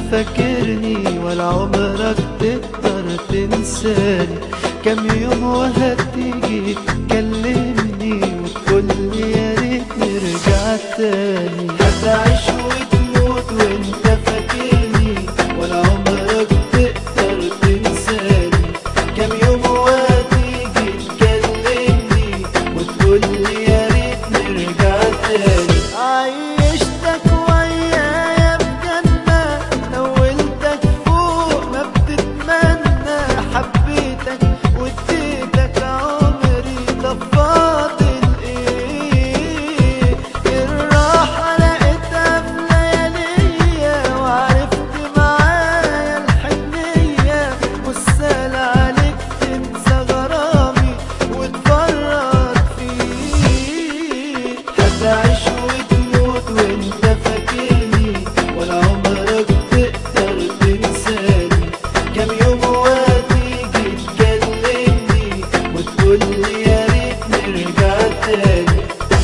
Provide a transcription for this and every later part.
فاكرني ولا عمرك تقدر تنساني كم يوم وهتيجي تكلمني وتقولي يا ريت نرجع تاني هتعيش وتموت وانت فاكرني ولا عمرك تقدر تنساني كم يوم وهتيجي تكلمني وتقولي يا ريت نرجع تاني عيشتك ويايا بجنة نولتك فوق ما بتتمنى حبيتك واديتك عمري طب فاضل ايه الراحة لقيتها في لياليا وعرفت معايا الحنية والسهل عليك تنسى غرامي وتفرط فيه هتعيش وتموت وانت فاكرني ولا عمرك تقدر تنساني كم يوم وهتيجي تكلمني وتقولي يا ريت نرجع تاني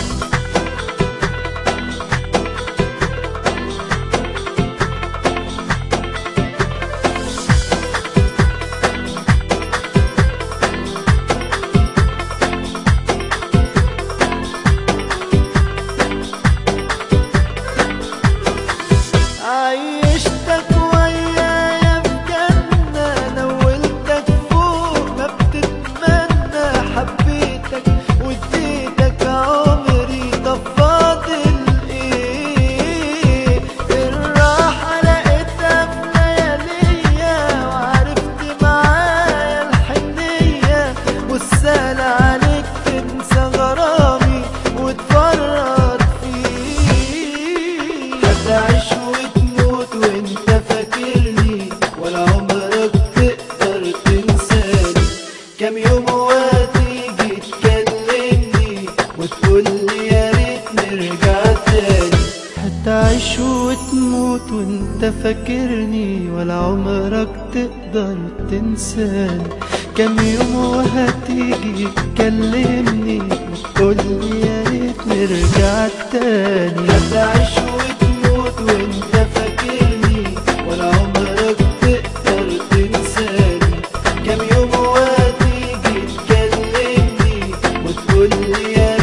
عيشتك ويايا في جنة نولتك فوق ما بتتمنى حبيتك واديتك عمري طب فاضل ايه الراحة لقيتها في لياليا وعرفت معايا الحنية والسهل عليك تنسى غرامي وتفرط فيه هتعيش وتموت وانت فاكرني ولا عمرك تقدر تنساني كم يوم وهتيجي تكلمني وتقولي يا ريت نرجع تاني هتعيش وتموت وانت فاكرني ولا عمرك تقدر تنساني كم يوم وهتيجي تكلمني وتقولي يا ريت نرجع تاني هتعيش وتموت وانت فاكرني ولا عمرك تقدر تنساني كم يوم وهتيجي تكلمني وتقولي يا